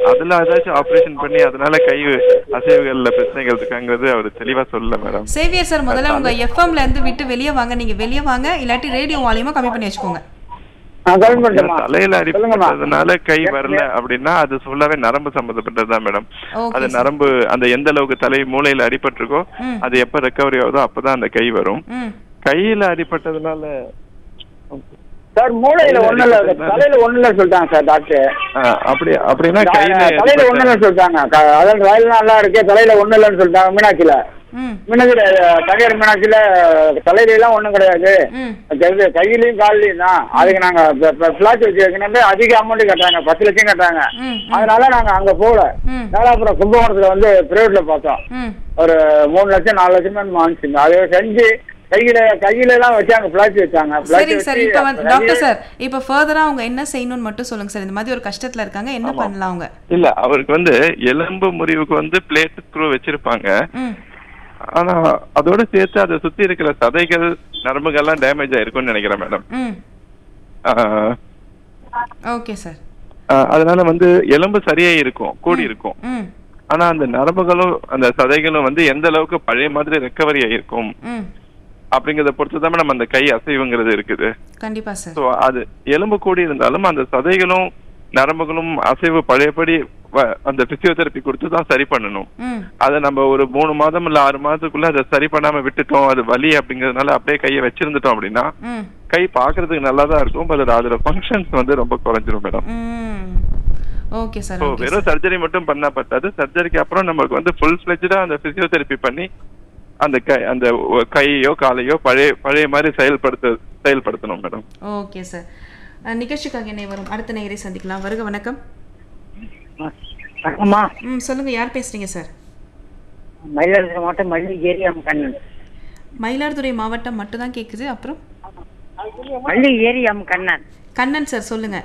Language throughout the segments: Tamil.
அதுல ஏதாச்சும் ஆபரேஷன் பண்ணி அதனால கை அசைவுகள்ல பிரச்சனைகள் இருக்காங்கிறது அவர் தெளிவா சொல்லல மேடம் சேவியர் சார் முதல்ல உங்க எஃப்எம்ல இருந்து விட்டு வெளியே வாங்க நீங்க வெளியே வாங்க இல்லாட்டி ரேடியோ வால்யூமா கம்மி பண்ணி வச்சுக்கோங்க நான் கவர்மெண்ட் பண்ணுமா தலையில சொல்லுங்கம்மா அடிப்பட்டதுனால கை வரல அப்படின்னா அது ஃபுல்லாவே நரம்பு சம்பந்தப்பட்டதுதான் மேடம் ஓகே அது நரம்பு அந்த எந்த அளவுக்கு தலை மூளையில அடிபட்டிருக்கோ ம். அது எப்ப ரெக்கவரி ஆகுதோ அப்பதான் அந்த கை வரும் ம் கையில அடிபட்டதுனால சார் மூளையில ஒண்ணு இல்ல தலையில ஒண்ணு இல்ல சொல்லிட்டாங்க சார் டாக்டர் ஆ, அப்படி அப்படின்னா கையில தலையில ஒண்ணு இல்ல சொல்லிட்டாங்க க- அதாவது வயல் நல்லா இருக்கு தலையில ஒண்ணு இல்லைன்னு சொல்லிட்டாங்க மீனாட்சியில ம் மீனாட்சியில தனியார் மீனாட்சியில தலையில எல்லாம் ஒண்ணும் கிடையாது ம் இது கையிலயும் கால்லயும் தான் அதுக்கு நாங்க பிளாட் வச்சு வைக்கணும்னு அதிக அமௌண்ட் கட்டாங்க பத்து லட்சம் கட்டாங்க ம் அதனால நாங்க அங்க போகல ம் அதனால அப்புறம் கும்பகோணத்துல வந்து பிரைவேட்ல பார்த்தோம் ம் ஒரு மூணு லட்சம் நாலு லட்சம் வாங்கிச்சுங்க அதை செஞ்சு கையில கையில எல்லாம் வச்சாங்க பிளாட் வச்சாங்க பிளாட் சரிங்க சார் இப்போ வந்து டாக்டர் சார் இப்போ ஃபர்தரா அவங்க என்ன செய்யணும்னு மட்டும் சொல்லுங்க சார் இந்த மாதிரி ஒரு கஷ்டத்துல இருக்காங்க என்ன பண்ணலாம் அவங்க இல்ல அவருக்கு வந்து எலும்பு முறிவுக்கு வந்து பிளேட் ஸ்க்ரூ வச்சிருப்பாங்க ம் ஆனா அதோட சேர்த்து அதை சுத்தி இருக்கிற சதைகள் நரம்புகள்லாம் டேமேஜ் ஆயிருக்கும்னு நினைக்கிறேன் மேடம் ம் ஓகே சார் அதனால வந்து எலும்பு சரியா இருக்கும் கூடி இருக்கும் ம் ஆனா அந்த நரம்புகளும் அந்த சதைகளும் வந்து எந்த அளவுக்கு பழைய மாதிரி ரெக்கவரி ஆயிருக்கும் ம் அப்படிங்கறத பொறுத்து தான் நம்ம அந்த கை அசைவுங்கிறது இருக்குது கண்டிப்பா சார் ஸோ அது எலும்பு கூடி இருந்தாலும் அந்த சதைகளும் நரம்புகளும் அசைவு பழையபடி வ- அந்த பிசியோதெரப்பி கொடுத்து தான் சரி பண்ணணும் ம் அதை நம்ம ஒரு மூணு மாதம் இல்ல ஆறு மாதத்துக்குள்ள அதை சரி பண்ணாம விட்டுட்டோம் அது வலி அப்படிங்கறதுனால அப்படியே கையை வச்சிருந்துட்டோம் அப்படின்னா ம் கை பார்க்கிறதுக்கு நல்லா தான் இருக்கும் பட் அதோட ஃபங்க்ஷன்ஸ் வந்து ரொம்ப குறைஞ்சிரும் மேடம் ம் ஓகே சார் ஸோ ஓகே வெறும் சர்ஜரி மட்டும் பண்ணா பத்தாது சர்ஜரிக்கு அப்புறம் நமக்கு வந்து ஃபுல் ஃபிளெஜ்டா அந்த பிசியோதெரப்பி பண்ணி அந்த கை அந்த ஒ- கையோ காலையோ பழைய பழைய மாதிரி செயல்படுத்த செயல்படுத்தணும் மேடம் ஓகே சார் அஹ், நிகழ்ச்சிக்காக என்னை வரும் அடுத்த நேயரை சந்திக்கலாம் வருக வணக்கம் வணக்கம்மா ம் சொல்லுங்க யார் பேசுறீங்க சார் மயிலாடுதுறை மாவட்டம் மல்லி ஏரியா கண்ணன் மயிலாடுதுறை மாவட்டம் மட்டும் தான் கேக்குது அப்புறம் மல்லி ஏரியா கண்ணன் கண்ணன் சார் சொல்லுங்க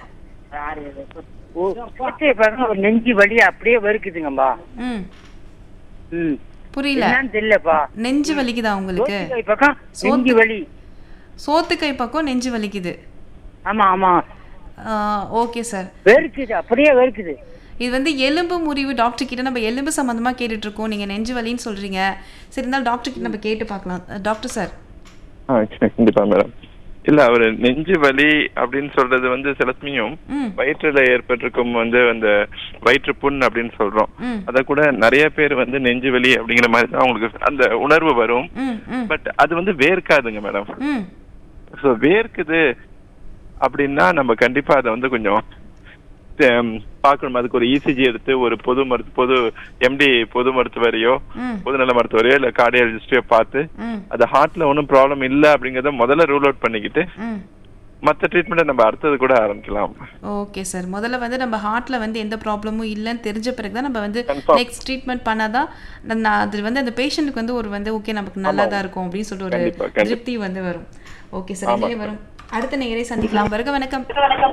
ஒரு நெஞ்சு வலி அப்படியே வறுக்குதுங்கம்மா ம் ம் புரியல என்னன்னு தெரியலப்பா நெஞ்சு வலிக்குதா உங்களுக்கு சோத்துக்கை பக்கம் நெஞ்சு வலி சோத்துக்கை பக்கம் நெஞ்சு வலிக்குது ஆமா ஆமா ஓகே சார் வெறுக்குது அப்படியே வெறுக்குது இது வந்து எலும்பு முறிவு டாக்டர் கிட்ட நம்ம எலும்பு சம்மந்தமாக கேட்டுட்டு இருக்கோம் நீங்கள் நெஞ்சு வலின்னு சொல்கிறீங்க சரி இருந்தாலும் டாக்டர் கிட்ட நம்ம கேட்டு பார்க்கலாம் அஹ், டாக்டர் சார் ஆ கண்டிப்பா மேடம் இல்ல அவரு நெஞ்சு வலி அப்படின்னு சொல்றது வந்து சில சமயம் ம் வயிற்றுல ஏற்பட்டிருக்கும் வந்து அந்த வயிற்று புண் அப்படின்னு சொல்றோம் ம் அத கூட நிறைய பேர் வந்து நெஞ்சு வலி அப்படிங்கிற மாதிரி தான் அவங்களுக்கு அந்த உணர்வு வரும் ம் ம் பட் அது வந்து வேர்க்காதுங்க மேடம் ம் ஸோ வேர்க்குது அப்படின்னா நம்ம கண்டிப்பா அதை வந்து கொஞ்சம் ஹம், பார்க்கணும் அதுக்கு ஒரு இசிஜி எடுத்து ஒரு பொது மருத்து பொது எம்டி பொது மருத்துவரையோ ம் பொதுநல மருத்துவரையோ இல்ல கார்டியாலஜிஸ்டையோ பார்த்து ம் அது ஹார்ட்ல ஒன்றும் ப்ராப்ளம் இல்லை அப்படிங்கறத முதல்ல ரூல் அவுட் பண்ணிக்கிட்டு ம் மற்ற ட்ரீட்மெண்ட்டை நம்ம அடுத்தது கூட ஆரம்பிக்கலாம் ஓகே சார் முதல்ல வந்து நம்ம ஹார்ட்ல வந்து எந்த ப்ராப்ளமும் இல்லைன்னு தெரிஞ்ச பிறகு தான் நம்ம வந்து Confirm. நெக்ஸ்ட் ட்ரீட்மெண்ட் பண்ணாதான் நான் அது வந்து அந்த பேஷண்ட்டுக்கு வந்து ஒரு வந்து ஓகே நமக்கு நல்லா தான் இருக்கும் அப்படின்னு சொல்லிட்டு ஒரு கண்டிப்பா, கண்டிப்பா. திருப்தி வந்து வரும் ஓகே சார் இங்கே வரும் அடுத்த நேயரை சந்திக்கலாம் வருக வணக்கம்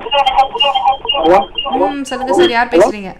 ம் சொல்லுங்க சார் யார் பேசுறீங்க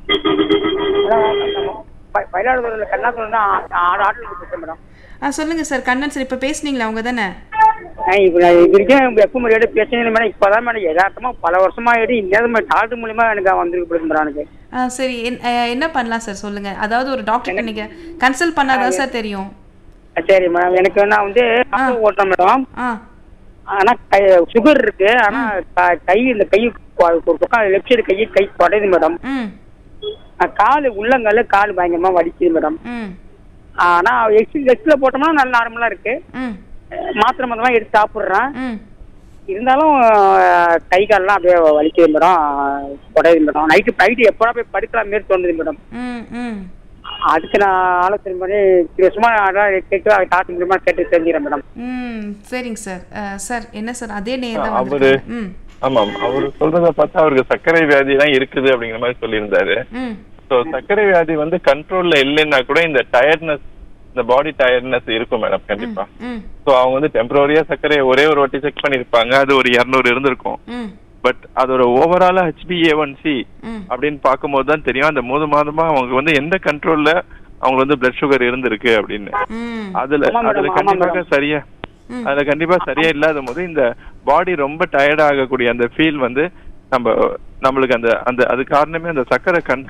மயிலாடுதுறையில் கண்ணாத்தூர் தான் ஆறு ஆட்டில் இருக்கு மேடம் ஆ சொல்லுங்க சார் கண்ணன் சார் இப்போ பேசுனீங்களா அவங்க தானே இப்போ நான் இது வரைக்கும் எப்போ முறையோட பேசுனது மேடம் இப்போ தான் மேடம் யதார்த்தமா பல வருஷமா ஆயிடு இந்த டாக்டர் மூலியமா எனக்கு வந்திருக்கு மேடம் எனக்கு ஆ சரி என்- அஹ், என்ன பண்ணலாம் சார் சொல்லுங்க அதாவது ஒரு டாக்டர் நீங்க கன்சல்ட் பண்ணாதான் சார் தெரியும் சரி மேடம் எனக்கு நான் வந்து ஆட்டோ ஓட்டுறேன் மேடம் ஆ ஆனா சுகர் இருக்கு ஆனா க- கை இந்த கை ஒரு பக்கம் லெஃப்ட் சைடு கை கை குறையுது மேடம் ம் காலு உள்ளங்கால கால் பயங்கரமா வலிக்குது மேடம் ம் ஆனா எக்ஸ் எக்ஸ்ல போட்டோம்னா நல்லா நார்மலா இருக்கு ம் மாத்திரை மொத்தமா எடுத்து சாப்பிடுறேன் ம் இருந்தாலும் அஹ், கை கால்லாம் அப்படியே வலிக்குது மேடம் குறையுது மேடம் நைட்டு நைட்டு எப்படா போய் படுக்கலாம் மாரி தோணுது மேடம் ம் ம் அதுக்கு நான் ஆலோசனை பண்ணி இத்தனை வருஷமா அதான் கேட்டு டாக்டர் மூலியமா கேட்டு தெரிஞ்சுக்கிறேன் மேடம் ம் சரிங்க சார் அஹ், சார் என்ன சார் அதே நேரம் தான் அவரு வந்திருக்காங்க. ம் ஆமாம் அவர் சொல்றத பார்த்தா அவருக்கு சர்க்கரை வியாதி தான் இருக்குது அப்படிங்கிற மாதிரி சொல்லியிருந்தாரு ம் ஸோ சர்க்கரை வியாதி வந்து கண்ட்ரோல்ல இல்லைன்னா கூட இந்த டயர்ட்னஸ் இந்த பாடி டயர்ட்னஸ் இருக்கும் மேடம் கண்டிப்பா ம் ஸோ அவங்க வந்து டெம்பரரியா சர்க்கரையை ஒரே ஒரு வாட்டி செக் பண்ணியிருப்பாங்க அது ஒரு இரநூறு இருந்திருக்கும் ம் பட் அதோட ஓவராலா ஹெச்பிஏ ஒன் சி ம் அப்படின்னு பார்க்கும்போது தான் தெரியும் அந்த மூணு மாதமா அவங்க வந்து எந்த கண்ட்ரோல்ல அவங்க வந்து பிளட் சுகர் இருந்திருக்கு அப்படின்னு ம் அதுல ஆமா மேடம், அதுல ஆமா கண்டிப்பாக மேடம். சரியா ம். அதுல கண்டிப்பா சரியா இல்லாத போது இந்த பாடி ரொம்ப டயர்ட் ஆகக்கூடிய அந்த ஃபீல் வந்து நம்ம நம்மளுக்கு அந்த அந்த அது காரணமே அந்த சக்கரை கண்